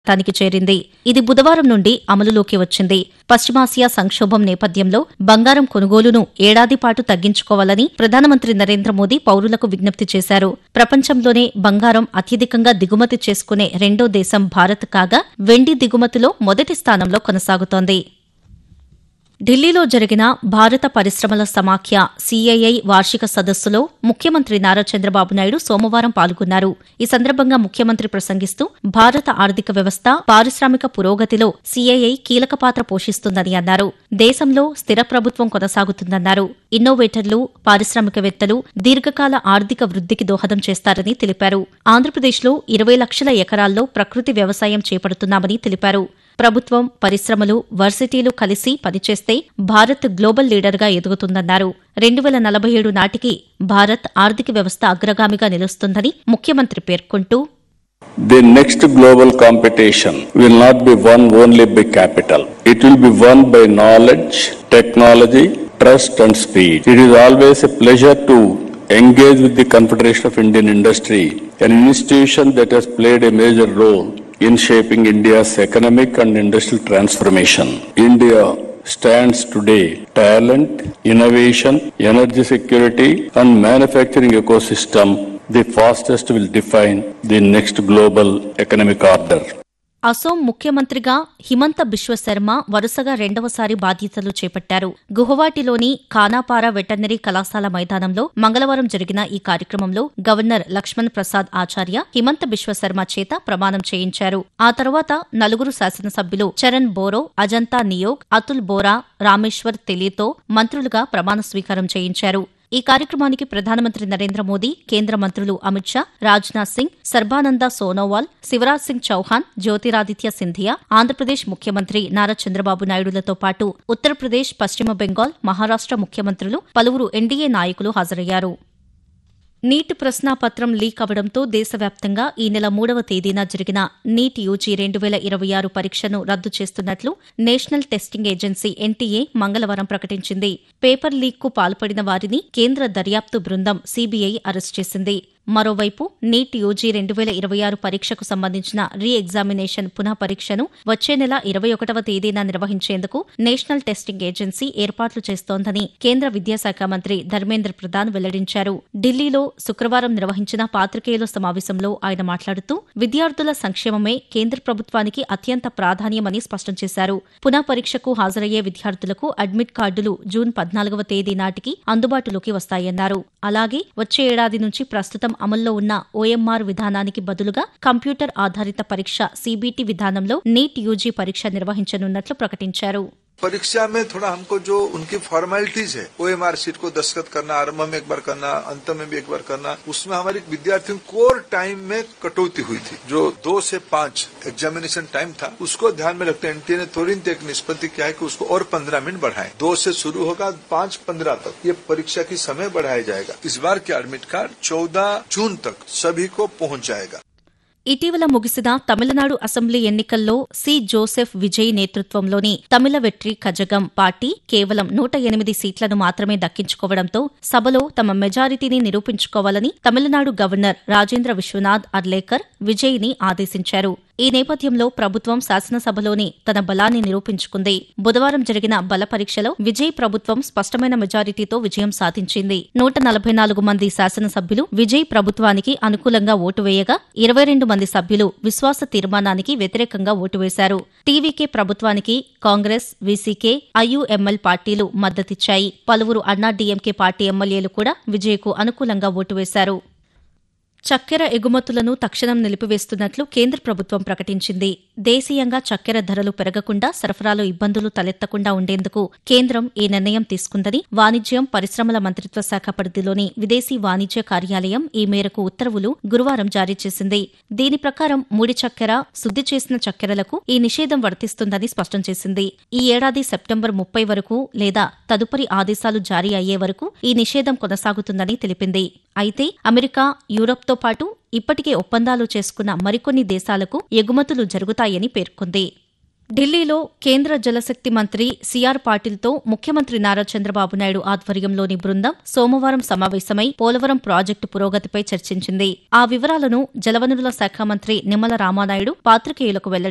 తానికి చేరింది ఇది బుధవారం నుండి అమలులోకి వచ్చింది పశ్చిమాసియా సంక్షోభం నేపథ్యంలో బంగారం కొనుగోలును ఏడాది పాటు తగ్గించుకోవాలని ప్రధానమంత్రి నరేంద్ర మోదీ పౌరులకు విజ్ఞప్తి చేశారు ప్రపంచంలోనే బంగారం అత్యధికంగా దిగుమతి చేసుకునే రెండో దేశం భారత్ కాగా వెండి దిగుమతిలో మొదటి స్థానంలో కొనసాగుతోంది ఢిల్లీలో జరిగిన భారత పరిశ్రమల సమాఖ్య సీఐఐ వార్షిక సదస్సులో ముఖ్యమంత్రి నారా చంద్రబాబు నాయుడు సోమవారం పాల్గొన్నారు ఈ సందర్భంగా ముఖ్యమంత్రి ప్రసంగిస్తూ భారత ఆర్థిక వ్యవస్థ పారిశ్రామిక పురోగతిలో సీఐఐ కీలక పాత్ర పోషిస్తుందని అన్నారు దేశంలో స్థిర ప్రభుత్వం కొనసాగుతుందన్నారు ఇన్నోవేటర్లు పారిశ్రామికవేత్తలు దీర్ఘకాల ఆర్థిక వృద్ధికి దోహదం చేస్తారని తెలిపారు ఆంధ్రప్రదేశ్లో ఇరవై లక్షల ఎకరాల్లో ప్రకృతి వ్యవసాయం చేపడుతున్నామని తెలిపారు ప్రభుత్వం పరిశ్రమలు వర్సిటీలు కలిసి పనిచేస్తే భారత్ గ్లోబల్ లీడర్గా ఎదుగుతుందన్నారు రెండు వేల నలభై ఏడు నాటికి భారత్ ఆర్థిక వ్యవస్థ అగ్రగామిగా నిలుస్తుందని ముఖ్యమంత్రి పేర్కొంటూ The next global competition will not be won only by capital. It will be won by knowledge, technology, trust and speed. It is always a pleasure to engage with the Confederation of Indian Industry, an institution that has played a major role in shaping India's economic and industrial transformation. India stands today talent, innovation, energy security and manufacturing ecosystem the fastest will define the next global economic order. Assam ముఖ్యమంత్రిగా హిమంత బిశ్వ శర్మ వరుసగా రెండవసారి బాధ్యతలు చేపట్టారు గుహవాటిలోని ఖానాపారా veterinary కళాశాల మైదానంలో మంగళవారం జరిగిన ఈ కార్యక్రమంలో గవర్నర్ లక్ష్మణ్ ప్రసాద్ ఆచార్య హిమంత బిశ్వ శర్మ చేత ప్రమాణం చేయించారు ఆ తర్వాత నలుగురు శాసనసభ్యులు చరణ్ బోరో అజంతా నియోగ్ అతుల్ బోరా రామేశ్వర్ తెలితో మంత్రులుగా ప్రమాణ స్వీకారం చేయించారు ఈ కార్యక్రమానికి ప్రధానమంత్రి నరేంద్ర మోదీ కేంద్ర మంత్రులు అమిత్ షా రాజ్నాథ్ సింగ్ సర్బానంద సోనోవాల్ శివరాజ్ సింగ్ చౌహాన్ జ్యోతిరాదిత్య సింధియా ఆంధ్రప్రదేశ్ ముఖ్యమంత్రి నారా చంద్రబాబు నాయుడులతో పాటు ఉత్తరప్రదేశ్ పశ్చిమ బెంగాల్ మహారాష్ట ముఖ్యమంత్రులు పలువురు ఎన్డీఏ నాయకులు హాజరయ్యారు నీట్ ప్రశ్నాపత్రం లీక్ అవడంతో దేశవ్యాప్తంగా ఈ నెల మూడవ తేదీన జరిగిన నీట్ యూజీ రెండు వేల ఇరవై ఆరు పరీక్షను రద్దు చేస్తున్నట్లు నేషనల్ టెస్టింగ్ ఏజెన్సీ ఎన్టీఏ మంగళవారం ప్రకటించింది పేపర్ లీక్కు పాల్పడిన వారిని కేంద్ర దర్యాప్తు బృందం సీబీఐ అరెస్ట్ చేసింది మరోవైపు నీట్ యూజీ రెండు వేల ఇరవై ఆరు పరీక్షకు సంబంధించిన రీ ఎగ్జామినేషన్ పునః పరీక్షను వచ్చే నెల ఇరవై ఒకటవ తేదీన నిర్వహించేందుకు నేషనల్ టెస్టింగ్ ఏజెన్సీ ఏర్పాట్లు చేస్తోందని కేంద్ర విద్యాశాఖ మంత్రి ధర్మేంద్ర ప్రధాన్ వెల్లడించారు ఢిల్లీలో శుక్రవారం నిర్వహించిన పాత్రికేయుల సమావేశంలో ఆయన మాట్లాడుతూ విద్యార్థుల సంక్షేమమే కేంద్ర ప్రభుత్వానికి అత్యంత ప్రాధాన్యమని స్పష్టం చేశారు పునః పరీక్షకు హాజరయ్యే విద్యార్థులకు అడ్మిట్ కార్డులు జూన్ పద్నాలుగవ తేదీ నాటికి అందుబాటులోకి వస్తాయన్నారు అలాగే వచ్చే ఏడాది నుంచి ప్రస్తుతం అమల్లో ఉన్న ఓఎంఆర్ విధానానికి బదులుగా కంప్యూటర్ ఆధారిత పరీక్ష సీబీటీ విధానంలో నీట్ యూజీ పరీక్ష నిర్వహించనున్నట్లు ప్రకటించారు परीक्षा में थोड़ा हमको जो उनकी फॉर्मेलिटीज है ओ एम आर सीट को दस्तखत करना आरंभ में एक बार करना अंत में भी एक बार करना उसमें हमारी विद्यार्थियों कोर टाइम में कटौती हुई थी जो दो से पांच एग्जामिनेशन टाइम था उसको ध्यान में रखते एनटीए ने तुरंत एक निष्पत्ति किया है कि उसको और पंद्रह मिनट बढ़ाए दो से शुरू होगा पांच पंद्रह तक ये परीक्षा की समय बढ़ाया जाएगा इस बार के एडमिट कार्ड चौदह जून तक सभी को पहुंच जाएगा ఇటీవల ముగిసిన తమిళనాడు అసెంబ్లీ ఎన్నికల్లో సి జోసెఫ్ విజయ్ నేతృత్వంలోని తమిళ వెట్రి కజగం పార్టీ కేవలం నూట ఎనిమిది సీట్లను మాత్రమే దక్కించుకోవడంతో సభలో తమ మెజారిటీని నిరూపించుకోవాలని తమిళనాడు గవర్నర్ రాజేంద్ర విశ్వనాథ్ అర్లేకర్ విజయ్ని ఆదేశించారు ఈ నేపథ్యంలో ప్రభుత్వం శాసనసభలోని తన బలాన్ని నిరూపించుకుంది బుధవారం జరిగిన బల పరీక్షలో విజయ్ ప్రభుత్వం స్పష్టమైన మెజారిటీతో విజయం సాధించింది నూట నలభై నాలుగు మంది శాసనసభ్యులు విజయ్ ప్రభుత్వానికి అనుకూలంగా ఓటు వేయగా ఇరవై రెండు మంది సభ్యులు విశ్వాస తీర్మానానికి వ్యతిరేకంగా ఓటు వేశారు టీవీకే ప్రభుత్వానికి కాంగ్రెస్ వీసీకే ఐయుఎంఎల్ పార్టీలు మద్దతిచ్చాయి పలువురు అన్నా డీఎంకే పార్టీ ఎమ్మెల్యేలు కూడా విజయ్కు అనుకూలంగా ఓటు వేశారు చక్కెర ఎగుమతులను తక్షణం నిలిపివేస్తున్నట్లు కేంద్ర ప్రభుత్వం ప్రకటించింది దేశీయంగా చక్కెర ధరలు పెరగకుండా సరఫరాలో ఇబ్బందులు తలెత్తకుండా ఉండేందుకు కేంద్రం ఈ నిర్ణయం తీసుకుందని వాణిజ్యం పరిశ్రమల మంత్రిత్వ శాఖ పరిధిలోని విదేశీ వాణిజ్య కార్యాలయం ఈ మేరకు ఉత్తర్వులు గురువారం జారీ చేసింది దీని ప్రకారం ముడి చక్కెర శుద్ది చేసిన చక్కెరలకు ఈ నిషేధం వర్తిస్తుందని స్పష్టం చేసింది ఈ ఏడాది సెప్టెంబర్ ముప్పై వరకు లేదా తదుపరి ఆదేశాలు జారీ అయ్యే వరకు ఈ నిషేధం కొనసాగుతుందని తెలిపింది అయితే అమెరికా యూరప్తో పాటు ఇప్పటికే ఒప్పందాలు చేసుకున్న మరికొన్ని దేశాలకు ఎగుమతులు జరుగుతాయని పేర్కొంది ఢిల్లీలో కేంద్ర జలశక్తి మంత్రి సిఆర్ పాటిల్తో ముఖ్యమంత్రి నారా చంద్రబాబు నాయుడు ఆధ్వర్యంలోని బృందం సోమవారం సమావేశమై పోలవరం ప్రాజెక్టు పురోగతిపై చర్చించింది ఆ వివరాలను జలవనరుల శాఖ మంత్రి నిమ్మల రామానాయుడు పాత్రికేయులకు వెల్లడి